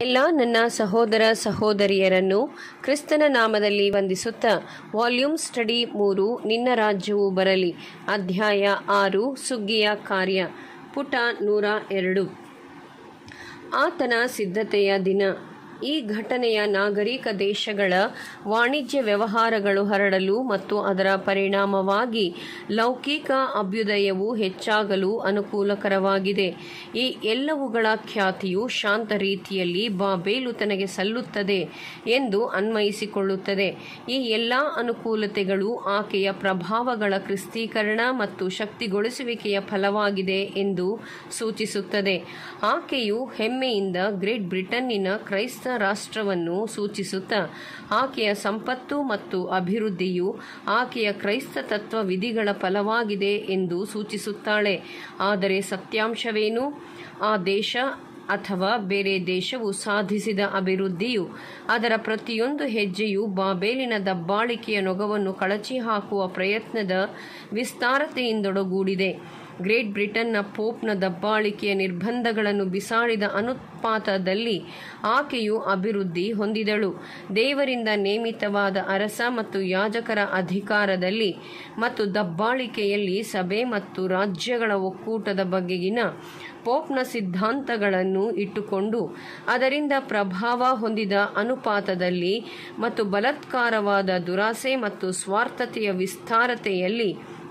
ಎಲ್ಲ ನನ್ನ ಸಹೋದರ ಸಹೋದರಿಯರನ್ನು ಕ್ರಿಸ್ತನ ನಾಮದಲ್ಲಿ ವಂದಿಸುತ್ತಾ ವಾಲ್ಯೂಮ್ ಸ್ಟಡಿ ಮೂರು ನಿನ್ನ ರಾಜ್ಯವು ಬರಲಿ ಅಧ್ಯಾಯ ಆರು ಸುಗ್ಗಿಯ ಕಾರ್ಯ ಪುಟ ನೂರ ಎರಡು ಆತನ ಸಿದ್ಧತೆಯ ದಿನ ಈ ಘಟನೆಯ ನಾಗರಿಕ ದೇಶಗಳ ವಾಣಿಜ್ಯ ವ್ಯವಹಾರಗಳು ಹರಡಲು ಮತ್ತು ಅದರ ಪರಿಣಾಮವಾಗಿ ಲೌಕಿಕ ಅಭ್ಯುದಯವು ಹೆಚ್ಚಾಗಲು ಅನುಕೂಲಕರವಾಗಿದೆ ಈ ಎಲ್ಲವುಗಳ ಖ್ಯಾತಿಯು ಶಾಂತ ರೀತಿಯಲ್ಲಿ ಬಾಬೇಲು ತನಗೆ ಸಲ್ಲುತ್ತದೆ ಎಂದು ಅನ್ವಯಿಸಿಕೊಳ್ಳುತ್ತದೆ ಈ ಎಲ್ಲ ಅನುಕೂಲತೆಗಳು ಆಕೆಯ ಪ್ರಭಾವಗಳ ಕ್ರಿಸ್ತೀಕರಣ ಮತ್ತು ಶಕ್ತಿಗೊಳಿಸುವಿಕೆಯ ಫಲವಾಗಿದೆ ಎಂದು ಸೂಚಿಸುತ್ತದೆ ಆಕೆಯು ಹೆಮ್ಮೆಯಿಂದ ಗ್ರೇಟ್ ಬ್ರಿಟನ್ನಿನ ಕ್ರೈಸ್ತ ರಾಷ್ಟ್ರವನ್ನು ಸೂಚಿಸುತ್ತಾ ಆಕೆಯ ಸಂಪತ್ತು ಮತ್ತು ಅಭಿವೃದ್ಧಿಯು ಆಕೆಯ ಕ್ರೈಸ್ತ ತತ್ವ ವಿಧಿಗಳ ಫಲವಾಗಿದೆ ಎಂದು ಸೂಚಿಸುತ್ತಾಳೆ ಆದರೆ ಸತ್ಯಾಂಶವೇನು ಆ ದೇಶ ಅಥವಾ ಬೇರೆ ದೇಶವು ಸಾಧಿಸಿದ ಅಭಿವೃದ್ಧಿಯು ಅದರ ಪ್ರತಿಯೊಂದು ಹೆಜ್ಜೆಯು ಬಾಬೇಲಿನ ದಬ್ಬಾಳಿಕೆಯ ನೊಗವನ್ನು ಕಳಚಿ ಹಾಕುವ ಪ್ರಯತ್ನದ ವಿಸ್ತಾರತೆಯಿಂದೊಡಗೂಡಿದೆ ಗ್ರೇಟ್ ಬ್ರಿಟನ್ನ ಪೋಪ್ನ ದಬ್ಬಾಳಿಕೆಯ ನಿರ್ಬಂಧಗಳನ್ನು ಬಿಸಾಡಿದ ಅನುಪಾತದಲ್ಲಿ ಆಕೆಯು ಅಭಿವೃದ್ಧಿ ಹೊಂದಿದಳು ದೇವರಿಂದ ನೇಮಿತವಾದ ಅರಸ ಮತ್ತು ಯಾಜಕರ ಅಧಿಕಾರದಲ್ಲಿ ಮತ್ತು ದಬ್ಬಾಳಿಕೆಯಲ್ಲಿ ಸಭೆ ಮತ್ತು ರಾಜ್ಯಗಳ ಒಕ್ಕೂಟದ ಬಗೆಗಿನ ಪೋಪ್ನ ಸಿದ್ಧಾಂತಗಳನ್ನು ಇಟ್ಟುಕೊಂಡು ಅದರಿಂದ ಪ್ರಭಾವ ಹೊಂದಿದ ಅನುಪಾತದಲ್ಲಿ ಮತ್ತು ಬಲಾತ್ಕಾರವಾದ ದುರಾಸೆ ಮತ್ತು ಸ್ವಾರ್ಥತೆಯ ವಿಸ್ತಾರತೆಯಲ್ಲಿ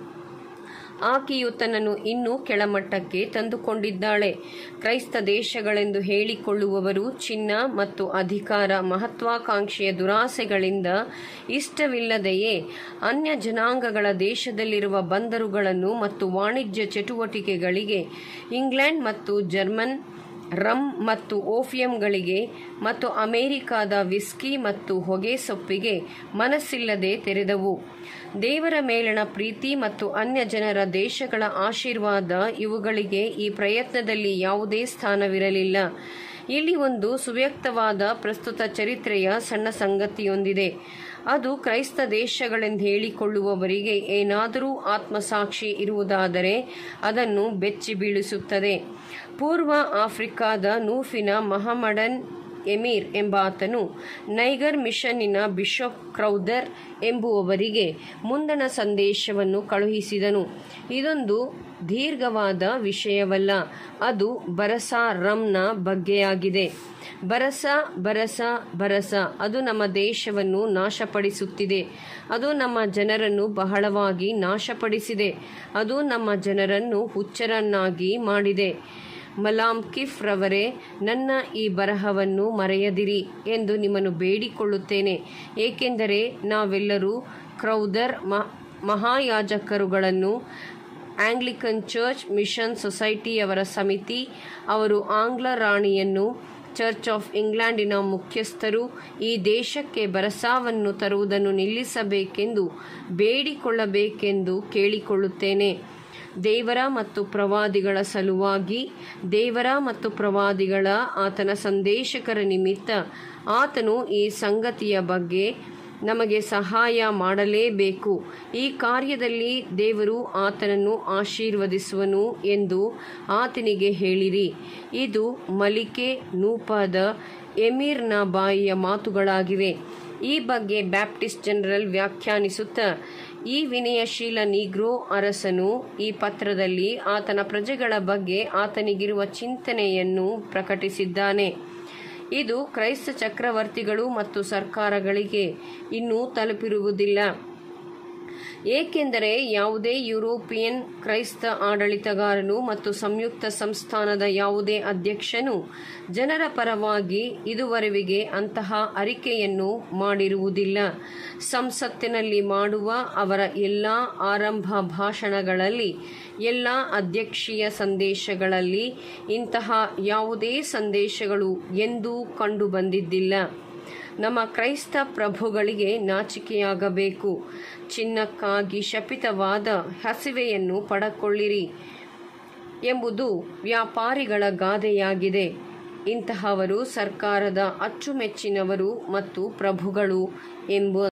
ಆಕೆಯು ತನ್ನನ್ನು ಇನ್ನೂ ಕೆಳಮಟ್ಟಕ್ಕೆ ತಂದುಕೊಂಡಿದ್ದಾಳೆ ಕ್ರೈಸ್ತ ದೇಶಗಳೆಂದು ಹೇಳಿಕೊಳ್ಳುವವರು ಚಿನ್ನ ಮತ್ತು ಅಧಿಕಾರ ಮಹತ್ವಾಕಾಂಕ್ಷೆಯ ದುರಾಸೆಗಳಿಂದ ಇಷ್ಟವಿಲ್ಲದೆಯೇ ಅನ್ಯ ಜನಾಂಗಗಳ ದೇಶದಲ್ಲಿರುವ ಬಂದರುಗಳನ್ನು ಮತ್ತು ವಾಣಿಜ್ಯ ಚಟುವಟಿಕೆಗಳಿಗೆ ಇಂಗ್ಲೆಂಡ್ ಮತ್ತು ಜರ್ಮನ್ ರಮ್ ಮತ್ತು ಓಫಿಯಂಗಳಿಗೆ ಮತ್ತು ಅಮೆರಿಕಾದ ವಿಸ್ಕಿ ಮತ್ತು ಹೊಗೆ ಸೊಪ್ಪಿಗೆ ಮನಸ್ಸಿಲ್ಲದೆ ತೆರೆದವು ದೇವರ ಮೇಲಣ ಪ್ರೀತಿ ಮತ್ತು ಅನ್ಯ ಜನರ ದೇಶಗಳ ಆಶೀರ್ವಾದ ಇವುಗಳಿಗೆ ಈ ಪ್ರಯತ್ನದಲ್ಲಿ ಯಾವುದೇ ಸ್ಥಾನವಿರಲಿಲ್ಲ ಇಲ್ಲಿ ಒಂದು ಸುವ್ಯಕ್ತವಾದ ಪ್ರಸ್ತುತ ಚರಿತ್ರೆಯ ಸಣ್ಣ ಸಂಗತಿಯೊಂದಿದೆ ಅದು ಕ್ರೈಸ್ತ ದೇಶಗಳೆಂದು ಹೇಳಿಕೊಳ್ಳುವವರಿಗೆ ಏನಾದರೂ ಆತ್ಮಸಾಕ್ಷಿ ಇರುವುದಾದರೆ ಅದನ್ನು ಬೆಚ್ಚಿ ಬೀಳಿಸುತ್ತದೆ ಪೂರ್ವ ಆಫ್ರಿಕಾದ ನೂಫಿನ ಮಹಮಡನ್ ಎಮೀರ್ ಎಂಬಾತನು ನೈಗರ್ ಮಿಷನ್ನಿನ ಬಿಷಪ್ ಕ್ರೌದರ್ ಎಂಬುವವರಿಗೆ ಮುಂದಣ ಸಂದೇಶವನ್ನು ಕಳುಹಿಸಿದನು ಇದೊಂದು ದೀರ್ಘವಾದ ವಿಷಯವಲ್ಲ ಅದು ಬರಸ ರಮ್ನ ಬಗ್ಗೆಯಾಗಿದೆ ಬರಸ ಬರಸ ಬರಸ ಅದು ನಮ್ಮ ದೇಶವನ್ನು ನಾಶಪಡಿಸುತ್ತಿದೆ ಅದು ನಮ್ಮ ಜನರನ್ನು ಬಹಳವಾಗಿ ನಾಶಪಡಿಸಿದೆ ಅದು ನಮ್ಮ ಜನರನ್ನು ಹುಚ್ಚರನ್ನಾಗಿ ಮಾಡಿದೆ ಮಲಾಮ್ ಕಿಫ್ ರವರೇ ನನ್ನ ಈ ಬರಹವನ್ನು ಮರೆಯದಿರಿ ಎಂದು ನಿಮ್ಮನ್ನು ಬೇಡಿಕೊಳ್ಳುತ್ತೇನೆ ಏಕೆಂದರೆ ನಾವೆಲ್ಲರೂ ಕ್ರೌದರ್ ಮಹಾಯಾಜಕರುಗಳನ್ನು ಆಂಗ್ಲಿಕನ್ ಚರ್ಚ್ ಮಿಷನ್ ಸೊಸೈಟಿಯವರ ಸಮಿತಿ ಅವರು ಆಂಗ್ಲ ರಾಣಿಯನ್ನು ಚರ್ಚ್ ಆಫ್ ಇಂಗ್ಲೆಂಡಿನ ಮುಖ್ಯಸ್ಥರು ಈ ದೇಶಕ್ಕೆ ಬರಸಾವನ್ನು ತರುವುದನ್ನು ನಿಲ್ಲಿಸಬೇಕೆಂದು ಬೇಡಿಕೊಳ್ಳಬೇಕೆಂದು ಕೇಳಿಕೊಳ್ಳುತ್ತೇನೆ ದೇವರ ಮತ್ತು ಪ್ರವಾದಿಗಳ ಸಲುವಾಗಿ ದೇವರ ಮತ್ತು ಪ್ರವಾದಿಗಳ ಆತನ ಸಂದೇಶಕರ ನಿಮಿತ್ತ ಆತನು ಈ ಸಂಗತಿಯ ಬಗ್ಗೆ ನಮಗೆ ಸಹಾಯ ಮಾಡಲೇಬೇಕು ಈ ಕಾರ್ಯದಲ್ಲಿ ದೇವರು ಆತನನ್ನು ಆಶೀರ್ವದಿಸುವನು ಎಂದು ಆತನಿಗೆ ಹೇಳಿರಿ ಇದು ಮಲಿಕೆ ನೂಪಾದ ಎಮೀರ್ನ ಬಾಯಿಯ ಮಾತುಗಳಾಗಿವೆ ಈ ಬಗ್ಗೆ ಬ್ಯಾಪ್ಟಿಸ್ಟ್ ಜನರಲ್ ವ್ಯಾಖ್ಯಾನಿಸುತ್ತಾ ಈ ವಿನಯಶೀಲ ನೀಗ್ರೋ ಅರಸನು ಈ ಪತ್ರದಲ್ಲಿ ಆತನ ಪ್ರಜೆಗಳ ಬಗ್ಗೆ ಆತನಿಗಿರುವ ಚಿಂತನೆಯನ್ನು ಪ್ರಕಟಿಸಿದ್ದಾನೆ ಇದು ಕ್ರೈಸ್ತ ಚಕ್ರವರ್ತಿಗಳು ಮತ್ತು ಸರ್ಕಾರಗಳಿಗೆ ಇನ್ನೂ ತಲುಪಿರುವುದಿಲ್ಲ ಏಕೆಂದರೆ ಯಾವುದೇ ಯುರೋಪಿಯನ್ ಕ್ರೈಸ್ತ ಆಡಳಿತಗಾರನು ಮತ್ತು ಸಂಯುಕ್ತ ಸಂಸ್ಥಾನದ ಯಾವುದೇ ಅಧ್ಯಕ್ಷನು ಜನರ ಪರವಾಗಿ ಇದುವರೆವಿಗೆ ಅಂತಹ ಅರಿಕೆಯನ್ನು ಮಾಡಿರುವುದಿಲ್ಲ ಸಂಸತ್ತಿನಲ್ಲಿ ಮಾಡುವ ಅವರ ಎಲ್ಲ ಆರಂಭ ಭಾಷಣಗಳಲ್ಲಿ ಎಲ್ಲ ಅಧ್ಯಕ್ಷೀಯ ಸಂದೇಶಗಳಲ್ಲಿ ಇಂತಹ ಯಾವುದೇ ಸಂದೇಶಗಳು ಎಂದೂ ಕಂಡುಬಂದಿದ್ದಿಲ್ಲ ನಮ್ಮ ಕ್ರೈಸ್ತ ಪ್ರಭುಗಳಿಗೆ ನಾಚಿಕೆಯಾಗಬೇಕು ಚಿನ್ನಕ್ಕಾಗಿ ಶಪಿತವಾದ ಹಸಿವೆಯನ್ನು ಪಡಕೊಳ್ಳಿರಿ ಎಂಬುದು ವ್ಯಾಪಾರಿಗಳ ಗಾದೆಯಾಗಿದೆ ಇಂತಹವರು ಸರ್ಕಾರದ ಅಚ್ಚುಮೆಚ್ಚಿನವರು ಮತ್ತು ಪ್ರಭುಗಳು ಎಂಬ